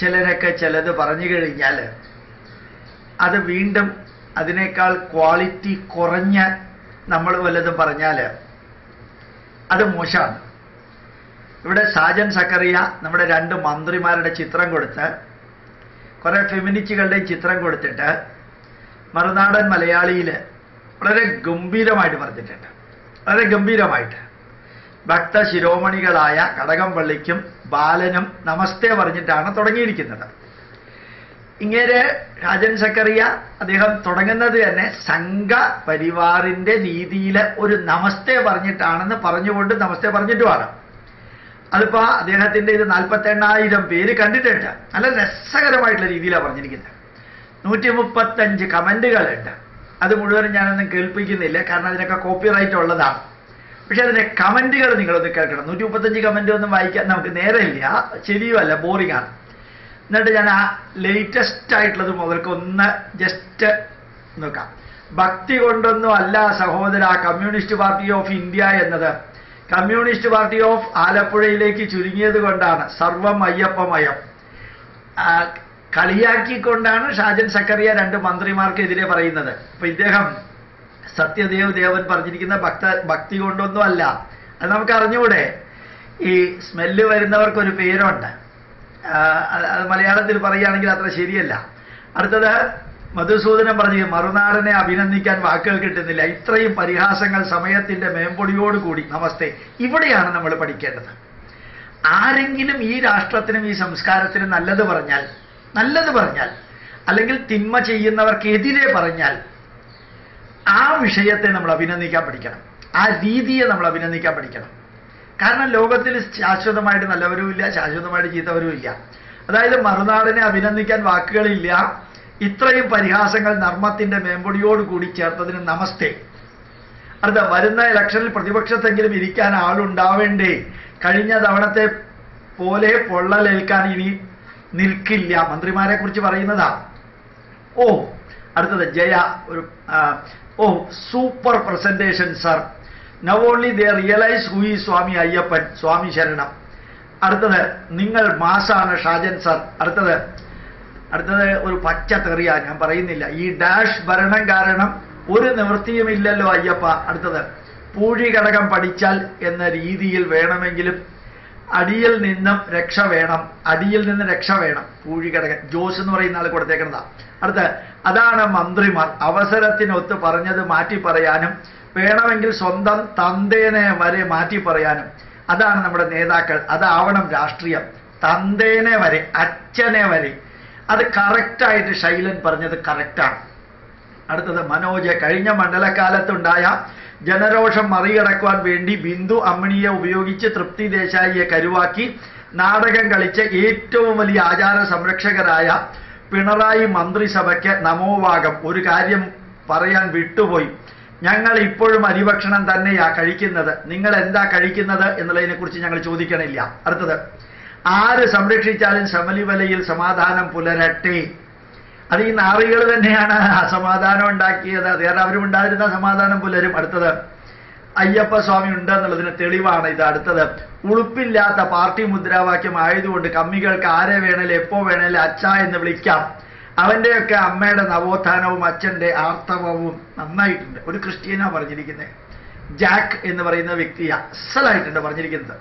ചിലരൊക്കെ ചിലത് പറഞ്ഞു കഴിഞ്ഞാൽ അത് വീണ്ടും അതിനേക്കാൾ ക്വാളിറ്റി കുറഞ്ഞ നമ്മൾ വല്ലതും പറഞ്ഞാൽ അത് മോശമാണ് ഇവിടെ സാജൻ സക്കറിയ നമ്മുടെ രണ്ട് മന്ത്രിമാരുടെ ചിത്രം കൊടുത്ത് കുറെ ഫെമിനിസ്റ്റുകളുടെയും ചിത്രം കൊടുത്തിട്ട് മറുനാടൻ മലയാളിയിൽ വളരെ ഗംഭീരമായിട്ട് പറഞ്ഞിട്ടുണ്ട് വളരെ ഗംഭീരമായിട്ട് ഭക്ത ശിരോമണികളായ കടകംപള്ളിക്കും ബാലനും നമസ്തേ പറഞ്ഞിട്ടാണ് തുടങ്ങിയിരിക്കുന്നത് ഇങ്ങനെ രാജൻ സക്കറിയ അദ്ദേഹം തുടങ്ങുന്നത് തന്നെ സംഘ പരിവാറിന്റെ രീതിയിൽ ഒരു നമസ്തേ പറഞ്ഞിട്ടാണെന്ന് പറഞ്ഞുകൊണ്ട് നമസ്തേ പറഞ്ഞിട്ടുമാണ് അതിപ്പോ അദ്ദേഹത്തിന്റെ ഇത് നാൽപ്പത്തി എണ്ണായിരം പേര് കണ്ടിട്ടുണ്ട് നല്ല രസകരമായിട്ടുള്ള രീതിയിലാണ് പറഞ്ഞിരിക്കുന്നത് നൂറ്റി മുപ്പത്തഞ്ച് കമന്റുകളുണ്ട് അത് മുഴുവനും ഞാനൊന്നും കേൾപ്പിക്കുന്നില്ല കാരണം അതിനൊക്കെ കോപ്പിറൈറ്റ് ഉള്ളതാണ് പക്ഷെ അതിന്റെ കമന്റുകൾ നിങ്ങളൊന്ന് കേൾക്കണം നൂറ്റി മുപ്പത്തഞ്ച് കമന്റ് ഒന്നും വായിക്കാൻ നമുക്ക് നേരമില്ല ശരിയുമല്ല ബോറിംഗ് ആണ് എന്നിട്ട് ഞാൻ ആ ലേറ്റസ്റ്റ് ആയിട്ടുള്ളത് മുതൽക്ക് ഒന്ന് ജസ്റ്റ് നോക്കാം ഭക്തി കൊണ്ടൊന്നും അല്ല സഹോദര കമ്മ്യൂണിസ്റ്റ് പാർട്ടി ഓഫ് ഇന്ത്യ എന്നത് കമ്മ്യൂണിസ്റ്റ് പാർട്ടി ഓഫ് ആലപ്പുഴയിലേക്ക് ചുരുങ്ങിയത് കൊണ്ടാണ് സർവം അയ്യപ്പമയം ആ, കളിയാക്കിക്കൊണ്ടാണ് ഷാജൻ സക്കറിയ രണ്ട് മന്ത്രിമാർക്കെതിരെ പറയുന്നത് അപ്പൊ ഇദ്ദേഹം സത്യദേവ് ദേവൻ പറഞ്ഞിരിക്കുന്ന ഭക്ത ഭക്തി കൊണ്ടൊന്നും അല്ല അത് നമുക്ക് അറിഞ്ഞൂടെ ഈ സ്മെല്ല് വരുന്നവർക്കൊരു പേരുണ്ട് ആ, അത് അത് മലയാളത്തിൽ പറയുകയാണെങ്കിൽ അത്ര ശരിയല്ല അടുത്തത് മധുസൂദനം പറഞ്ഞു മറുനാടനെ അഭിനന്ദിക്കാൻ വാക്കുകൾ കിട്ടുന്നില്ല ഇത്രയും പരിഹാസങ്ങൾ സമയത്തിന്റെ മേമ്പൊടിയോടുകൂടി നമസ്തേ ഇവിടെയാണ് നമ്മൾ പഠിക്കേണ്ടത് ആരെങ്കിലും ഈ രാഷ്ട്രത്തിനും ഈ സംസ്കാരത്തിനും നല്ലത് പറഞ്ഞാൽ നല്ലത് പറഞ്ഞാൽ അല്ലെങ്കിൽ തിന്മ ചെയ്യുന്നവർക്കെതിരെ പറഞ്ഞാൽ ആ വിഷയത്തെ നമ്മൾ അഭിനന്ദിക്കാൻ പഠിക്കണം ആ രീതിയെ നമ്മൾ അഭിനന്ദിക്കാൻ പഠിക്കണം കാരണം ലോകത്തിൽ ശാശ്വതമായിട്ട് നല്ലവരുമില്ല ശാശ്വതമായിട്ട് ചീത്തവരുമില്ല അതായത് മറുനാടിനെ അഭിനന്ദിക്കാൻ വാക്കുകളില്ല ഇത്രയും പരിഹാസങ്ങൾ നർമ്മത്തിന്റെ മേമ്പൊടിയോട് കൂടി ചേർത്തതിന് നമസ്തേ അടുത്ത വരുന്ന ഇലക്ഷനിൽ പ്രതിപക്ഷത്തെങ്കിലും ഇരിക്കാൻ ആളുണ്ടാവേണ്ടേ കഴിഞ്ഞ തവണത്തെ പോലെ പൊള്ളലേൽക്കാൻ ഇനി നിൽക്കില്ല മന്ത്രിമാരെ കുറിച്ച് പറയുന്നതാ ഓ അടുത്തത് ജയ ഒരു ആ, ഓ super presentation sir now only they realise who ഈ സ്വാമി അയ്യപ്പൻ സ്വാമി ശരണം അടുത്തത് നിങ്ങൾ മാസാണ് ഷാജൻ സർ അടുത്തത് അടുത്തത് ഒരു പച്ച തെറിയ ഞാൻ പറയുന്നില്ല ഈ ഡാഷ് ഭരണം കാരണം ഒരു നിവൃത്തിയുമില്ലല്ലോ അയ്യപ്പ അടുത്തത് പൂഴി ഘടകം പഠിച്ചാൽ എന്ന രീതിയിൽ വേണമെങ്കിലും അടിയിൽ നിന്നും രക്ഷ വേണം അടിയിൽ നിന്ന് രക്ഷ വേണം പൂഴി ഘടകൻ ജോസ് എന്ന് പറയുന്ന ആൾ കൊടുത്തേക്കുന്നതാ അടുത്ത അതാണ് മന്ത്രിമാർ അവസരത്തിനൊത്ത് പറഞ്ഞത് മാറ്റി പറയാനും വേണമെങ്കിൽ സ്വന്തം തന്തേനെ വരെ മാറ്റി പറയാനും അതാണ് നമ്മുടെ നേതാക്കൾ അതാവണം രാഷ്ട്രീയം തന്തേനെ വരെ അച്ഛനെ വരെ അത് കറക്റ്റായിട്ട് ശൈലൻ പറഞ്ഞത് കറക്റ്റാണ് അടുത്തത് മനോജ് കഴിഞ്ഞ മണ്ഡലകാലത്തുണ്ടായ ജനരോഷം മറികടക്കുവാൻ വേണ്ടി ബിന്ദു അമ്മിണിയെ ഉപയോഗിച്ച് തൃപ്തി ദേശായിയെ കരുവാക്കി നാടകം കളിച്ച ഏറ്റവും വലിയ ആചാര സംരക്ഷകരായ പിണറായി മന്ത്രിസഭയ്ക്ക് നമോവാകം ഒരു കാര്യം പറയാൻ വിട്ടുപോയി ഞങ്ങൾ ഇപ്പോഴും അരിഭക്ഷണം തന്നെയാ കഴിക്കുന്നത് നിങ്ങൾ എന്താ കഴിക്കുന്നത് എന്നുള്ളതിനെ കുറിച്ച് ഞങ്ങൾ ചോദിക്കണില്ല അടുത്തത് ആര് സംരക്ഷിച്ചാലും ശമലിവലയിൽ സമാധാനം പുലരട്ടെ അത് ഈ നാറികൾ തന്നെയാണ് അസമാധാനം ഉണ്ടാക്കിയത് അത് കാരണം അവരും ഉണ്ടായിരുന്ന സമാധാനം പുലരും അടുത്തത് അയ്യപ്പ സ്വാമി ഉണ്ട് എന്നുള്ളതിന് തെളിവാണ് ഇത് അടുത്തത് ഉളുപ്പില്ലാത്ത പാർട്ടി മുദ്രാവാക്യം ആയതുകൊണ്ട് കമ്മികൾക്ക് ആരെ വേണേലും എപ്പോ വേണേലും അച്ഛ എന്ന് വിളിക്കാം അവന്റെയൊക്കെ അമ്മയുടെ നവോത്ഥാനവും അച്ഛന്റെ ആർത്തവവും നന്നായിട്ടുണ്ട് ഒരു ക്രിസ്ത്യനാ പറഞ്ഞിരിക്കുന്നത് ജാക്ക് എന്ന് പറയുന്ന വ്യക്തി അസലായിട്ടുണ്ട് പറഞ്ഞിരിക്കുന്നത്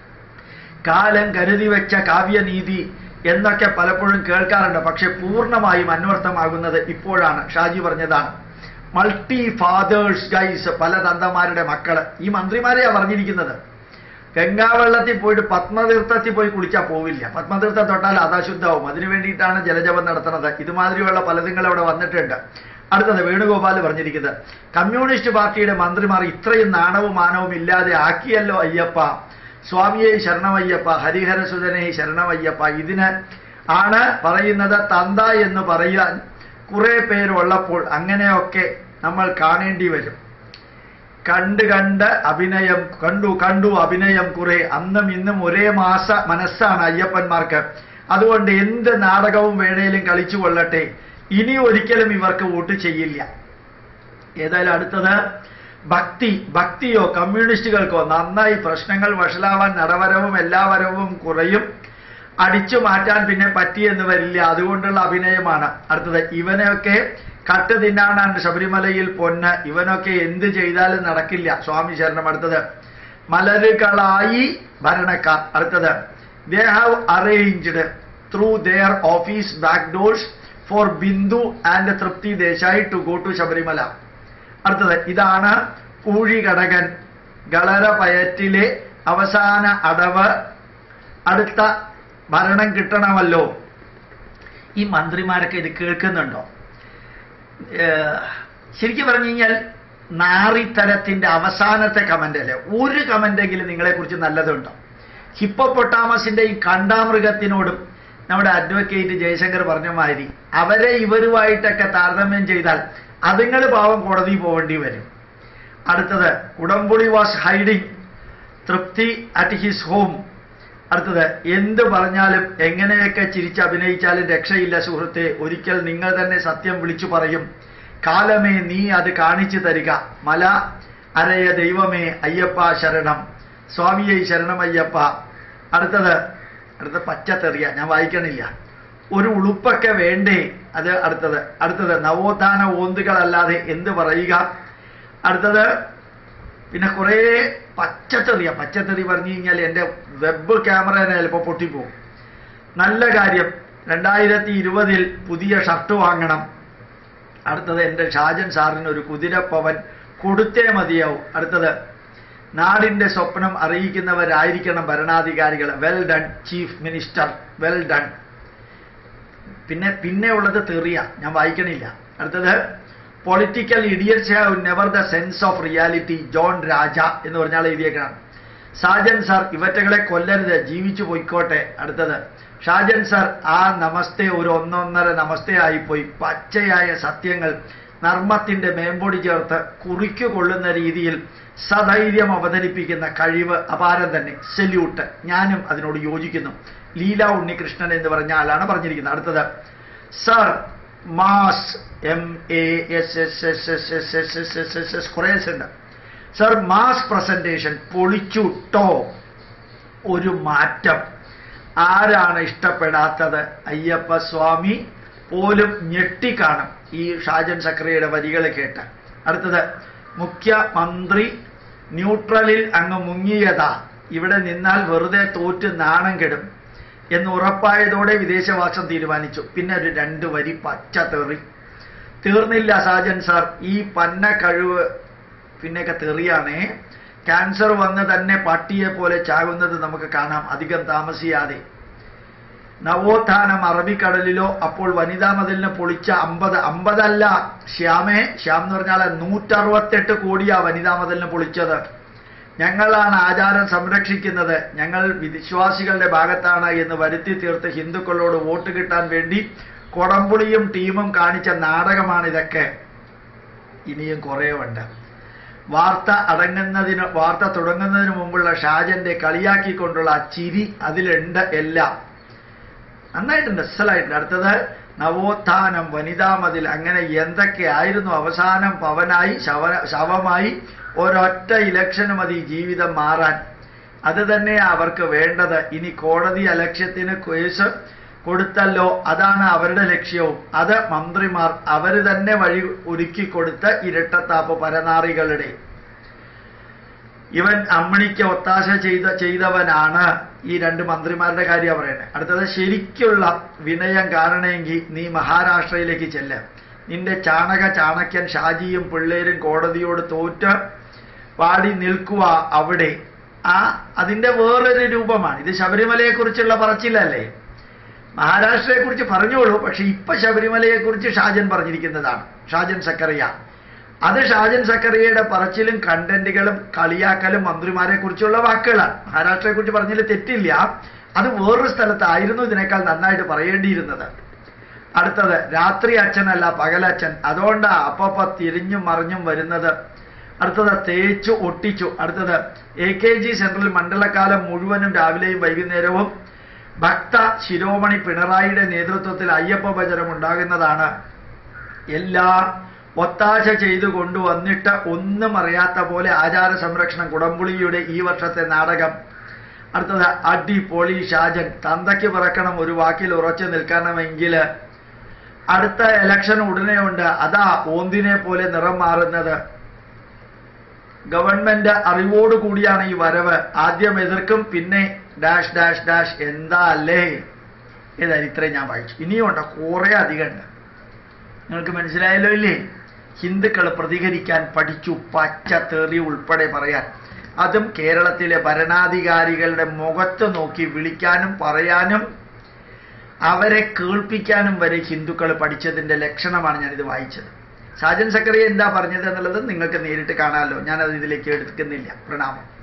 കാലം കരുതി വെച്ച കാവ്യനീതി എന്നൊക്കെ പലപ്പോഴും കേൾക്കാറുണ്ട് പക്ഷെ പൂർണ്ണമായും അന്വർത്ഥമാകുന്നത് ഇപ്പോഴാണ് ഷാജി പറഞ്ഞതാണ് മൾട്ടി ഫാദേഴ്സ് ഗൈസ് പല തന്തമാരുടെ മക്കള് ഈ മന്ത്രിമാരെയാ പറഞ്ഞിരിക്കുന്നത് ഗംഗാവെള്ളത്തിൽ പോയിട്ട് പത്മതീർത്ഥത്തിൽ പോയി കുളിച്ചാൽ പോവില്ല പത്മതീർത്ഥം തൊട്ടാൽ അത് അശുദ്ധമാവും അതിനു വേണ്ടിയിട്ടാണ് ജലജപം നടത്തുന്നത് ഇതുമാതിരിയുള്ള പലതുങ്ങൾ അവിടെ വന്നിട്ടുണ്ട് അടുത്തത് വേണുഗോപാൽ പറഞ്ഞിരിക്കുന്നത് കമ്മ്യൂണിസ്റ്റ് പാർട്ടിയുടെ മന്ത്രിമാർ ഇത്രയും നാണവും മാനവും ഇല്ലാതെ ആക്കിയല്ലോ അയ്യപ്പ സ്വാമിയെ ശരണമയ്യപ്പ ഹരിഹരസുതനെ ശരണമയ്യപ്പ ഇതിന് ആണ് പറയുന്നത് തന്ത എന്ന് പറയാൻ കുറെ പേരുള്ളപ്പോൾ അങ്ങനെയൊക്കെ നമ്മൾ കാണേണ്ടി വരും കണ്ട് കണ്ട് അഭിനയം കണ്ടു കണ്ടു അഭിനയം കുറെ അന്നും ഇന്നും ഒരേ മാസ മനസ്സാണ് അയ്യപ്പന്മാർക്ക് അതുകൊണ്ട് എന്ത് നാടകവും വേണേലും കളിച്ചു കൊള്ളട്ടെ ഇനി ഒരിക്കലും ഇവർക്ക് വോട്ട് ചെയ്യില്ല ഏതായാലും അടുത്തത് ഭക്തി ഭക്തിയോ കമ്മ്യൂണിസ്റ്റുകൾക്കോ നന്നായി പ്രശ്നങ്ങൾ വഷളാവാൻ നടവരവും എല്ലാവരവും കുറയും അടിച്ചു മാറ്റാൻ പിന്നെ പറ്റിയെന്ന് വരില്ല അതുകൊണ്ടുള്ള അഭിനയമാണ് അടുത്തത് ഇവനെയൊക്കെ കട്ട് തിന്നാനാണ് ശബരിമലയിൽ പൊന്ന് ഇവനൊക്കെ എന്ത് ചെയ്താലും നടക്കില്ല സ്വാമി ശരണം അടുത്തത് മലരുകളായി ഭരണക്കാർ അടുത്തത് they have arranged through their office back doors for Bindu and Trupti Desai to go to Sabarimala അടുത്തത് ഇതാണ് പൂഴി ഘടകൻ ഗളര പയറ്റിലെ അവസാന അടവ് അടുത്ത ഭരണം കിട്ടണമല്ലോ ഈ മന്ത്രിമാരൊക്കെ ഇത് കേൾക്കുന്നുണ്ടോ ഏഹ്, ശരിക്കും പറഞ്ഞു കഴിഞ്ഞാൽ നാറിത്തരത്തിന്റെ അവസാനത്തെ കമന്റ് അല്ലേ ഒരു കമന്റെങ്കിലും നിങ്ങളെ കുറിച്ച് നല്ലതുണ്ടോ ഹിപ്പോപ്പൊട്ടാമസിന്റെ ഈ കണ്ടാമൃഗത്തിനോടും നമ്മുടെ അഡ്വക്കേറ്റ് ജയശങ്കർ പറഞ്ഞ മാതിരി അവരെ ഇവരുമായിട്ടൊക്കെ താരതമ്യം ചെയ്താൽ അതുങ്ങൾ പാവം കോടതി പോവേണ്ടി വരും അടുത്തത് ഉടമ്പുളി was hiding Trupti at his home അടുത്തത് എന്ത് പറഞ്ഞാലും എങ്ങനെയൊക്കെ ചിരിച്ച് അഭിനയിച്ചാലും രക്ഷയില്ല സുഹൃത്തെ ഒരിക്കൽ നിങ്ങൾ തന്നെ സത്യം വിളിച്ചു പറയും കാലമേ നീ അത് കാണിച്ചു തരിക മല അരയ ദൈവമേ അയ്യപ്പ ശരണം സ്വാമിയെ ശരണം അയ്യപ്പ അടുത്തത് അടുത്ത പച്ചത്തെറിയ ഞാൻ വായിക്കണില്ല ഒരു ഉളുപ്പൊക്കെ വേണ്ടേ അത് അടുത്തത് അടുത്തത് നവോത്ഥാന ഓന്തുകളല്ലാതെ എന്ത് പറയുക അടുത്തത് പിന്നെ കുറേ പച്ചത്തെറിയ പച്ചത്തെറി പറഞ്ഞു കഴിഞ്ഞാൽ എൻ്റെ വെബ് ക്യാമറ ചിലപ്പോൾ പൊട്ടിപ്പോകും നല്ല കാര്യം രണ്ടായിരത്തി ഇരുപതിൽ പുതിയ ഷർട്ട് വാങ്ങണം അടുത്തത് എൻ്റെ ഷാജൻ സാറിന് ഒരു കുതിരപ്പവൻ കൊടുത്തേ മതിയാവും അടുത്തത് നാടിൻ്റെ സ്വപ്നം അറിയിക്കുന്നവരായിരിക്കണം ഭരണാധികാരികൾ well done chief minister well done പിന്നെ പിന്നെ ഉള്ളത് തെറിയ ഞാൻ വായിക്കണില്ല അടുത്തത് political idiots have never the sense of reality John Raja എന്ന് പറഞ്ഞാൽ എഴുതിയേക്കാണ് ഷാജൻ സാർ ഇവറ്റകളെ കൊല്ലരുത് ജീവിച്ചു പോയിക്കോട്ടെ അടുത്തത് ഷാജൻ സാർ ആ നമസ്തേ ഒരു ഒന്നൊന്നര നമസ്തേ ആയിപ്പോയി പച്ചയായ സത്യങ്ങൾ നർമ്മത്തിന്റെ മേമ്പൊടി ചേർത്ത് കുറിക്കു കൊള്ളുന്ന രീതിയിൽ സധൈര്യം അവതരിപ്പിക്കുന്ന കഴിവ് അപാരം തന്നെ സെല്യൂട്ട് ഞാനും അതിനോട് യോജിക്കുന്നു ലീല ഉണ്ണികൃഷ്ണൻ എന്ന് പറഞ്ഞ ആളാണ് പറഞ്ഞിരിക്കുന്നത് അടുത്തത് sir mass M A S S S S S S S S S S കുറേ എസ് ഉണ്ട് സർ മാസ് പ്രസന്റേഷൻ പൊളിച്ചു ട്ടോ ഒരു മാറ്റം ആരാണ് ഇഷ്ടപ്പെടാത്തത് അയ്യപ്പ സ്വാമി പോലും ഞെട്ടിക്കാണും ഈ ഷാജൻ സക്രിയയുടെ വരികൾ കേട്ട് അടുത്തത് മുഖ്യമന്ത്രി ന്യൂട്രലിൽ അങ്ങ് മുങ്ങിയതാ ഇവിടെ നിന്നാൽ വെറുതെ തോറ്റ് നാണം കെടും എന്ന് ഉറപ്പായതോടെ വിദേശവാസം തീരുമാനിച്ചു പിന്നെ ഒരു രണ്ട് വരി പച്ച തെറി തീർന്നില്ല സാജൻ സാർ ഈ പന്ന കഴിവ് പിന്നെയൊക്കെ തെറിയാണേ ക്യാൻസർ വന്ന് തന്നെ പട്ടിയെ പോലെ ചാകുന്നത് നമുക്ക് കാണാം അധികം താമസിയാതെ നവോത്ഥാനം അറബിക്കടലിലോ അപ്പോൾ വനിതാ മതിലിന് പൊളിച്ച അമ്പത് അമ്പതല്ല ശ്യാമേ ശ്യാം എന്ന് പറഞ്ഞാൽ നൂറ്ററുപത്തെട്ട് കോടിയാ വനിതാ മതിലിന് പൊളിച്ചത് ഞങ്ങളാണ് ആചാരം സംരക്ഷിക്കുന്നത് ഞങ്ങൾ വിശ്വാസികളുടെ ഭാഗത്താണ് എന്ന് വരുത്തി തീർത്ത് ഹിന്ദുക്കളോട് വോട്ട് കിട്ടാൻ വേണ്ടി കൊടംപുളിയും ടീമും കാണിച്ച നാടകമാണ് ഇതൊക്കെ ഇനിയും കുറേ ഉണ്ട് വാർത്ത അടങ്ങുന്നതിന് വാർത്ത തുടങ്ങുന്നതിന് മുമ്പുള്ള ഷാജന്റെ കളിയാക്കിക്കൊണ്ടുള്ള ആ ചിരി അതിലുണ്ട് എല്ലാം നന്നായിട്ടുണ്ട് അസലായിട്ടുണ്ട് അടുത്തത് നവോത്ഥാനം വനിതാ മതിൽ അങ്ങനെ എന്തൊക്കെയായിരുന്നു അവസാനം പവനായി ശവ ശവമായി ഒരൊറ്റ ഇലക്ഷന് മതി ജീവിതം മാറാൻ അത് തന്നെ അവർക്ക് വേണ്ടത് ഇനി കോടതി അലക്ഷ്യത്തിന് കേസ് കൊടുത്തല്ലോ അതാണ് അവരുടെ ലക്ഷ്യവും അത് മന്ത്രിമാർ അവർ തന്നെ വഴി ഒരുക്കി കൊടുത്ത ഇരട്ടത്താപ്പ് പരനാറികളുടെ ഇവൻ അമ്മിണിക്ക് ഒത്താശ ചെയ്ത ചെയ്തവനാണ് ഈ രണ്ട് മന്ത്രിമാരുടെ കാര്യം പറയുന്നത് അടുത്തത് ശരിക്കുള്ള വിനയം കാണണമെങ്കിൽ നീ മഹാരാഷ്ട്രയിലേക്ക് ചെല്ല് നിന്റെ ചാണക ചാണക്യൻ ഷാജിയും പിള്ളേരും കോടതിയോട് തോറ്റ് പാടി നിൽക്കുക അവിടെ ആ അതിന്റെ വേറൊരു രൂപമാണ് ഇത് ശബരിമലയെക്കുറിച്ചുള്ള പറച്ചിലല്ലേ മഹാരാഷ്ട്രയെക്കുറിച്ച് പറഞ്ഞോളൂ പക്ഷെ ഇപ്പൊ ശബരിമലയെക്കുറിച്ച് ഷാജൻ പറഞ്ഞിരിക്കുന്നതാണ് ഷാജൻ സക്കറിയ അത് ഷാജൻ സക്കറിയയുടെ പറച്ചിലും കണ്ടന്റുകളും കളിയാക്കലും മന്ത്രിമാരെ കുറിച്ചുള്ള വാക്കുകളാണ് മഹാരാഷ്ട്രയെ കുറിച്ച് പറഞ്ഞതിൽ തെറ്റില്ല അത് വേറൊരു സ്ഥലത്തായിരുന്നു ഇതിനേക്കാൾ നന്നായിട്ട് പറയേണ്ടിയിരുന്നത് അടുത്തത് രാത്രി അച്ഛനല്ല പകലച്ഛൻ അതുകൊണ്ടാ അപ്പപ്പ തിരിഞ്ഞും മറിഞ്ഞും വരുന്നത് അടുത്തത് തേച്ചു ഒട്ടിച്ചു അടുത്തത് എ കെ ജി സെൻട്രൽ മണ്ഡലകാലം മുഴുവനും രാവിലെയും വൈകുന്നേരവും ഭക്ത ശിരോമണി പിണറായിയുടെ നേതൃത്വത്തിൽ അയ്യപ്പ ഭജനം ഉണ്ടാകുന്നതാണ് എല്ലാ ഒത്താശ ചെയ്തു കൊണ്ടുവന്നിട്ട് ഒന്നും അറിയാത്ത പോലെ ആചാര സംരക്ഷണം കുടംപുളിയുടെ ഈ വർഷത്തെ നാടകം അടുത്തത് അടി പൊളി ഷാജൻ തന്തയ്ക്ക് പിറക്കണം ഒരു വാക്കിൽ ഉറച്ചു നിൽക്കണമെങ്കിൽ അടുത്ത ഇലക്ഷൻ ഉടനെ ഉണ്ട് അതാ ഓന്തിനെ പോലെ നിറം മാറുന്നത് ഗവൺമെന്റ് അറിവോട് കൂടിയാണ് ഈ വരവ് ആദ്യം എതിർക്കും പിന്നെ ഡാഷ് ഡാഷ് ഡാഷ് എന്താ അല്ലേ ഏതായാലും ഇത്രയും ഞാൻ വായിച്ചു ഇനിയും ഉണ്ട് കുറെ അധികം ഉണ്ട് നിങ്ങൾക്ക് മനസ്സിലായല്ലോ ഇല്ലേ ഹിന്ദുക്കൾ പ്രതികരിക്കാൻ പഠിച്ചു പച്ച തെറി ഉൾപ്പെടെ പറയാൻ അതും കേരളത്തിലെ ഭരണാധികാരികളുടെ മുഖത്ത് നോക്കി വിളിക്കാനും പറയാനും അവരെ കേൾപ്പിക്കാനും വരെ ഹിന്ദുക്കൾ പഠിച്ചതിന്റെ ലക്ഷണമാണ് ഞാനിത് വായിച്ചത് സാജൻ സക്കറിയ എന്താ പറഞ്ഞത് എന്നുള്ളത് നിങ്ങൾക്ക് നേരിട്ട് കാണാമല്ലോ ഞാനത് ഇതിലേക്ക് എടുക്കുന്നില്ല പ്രണാമം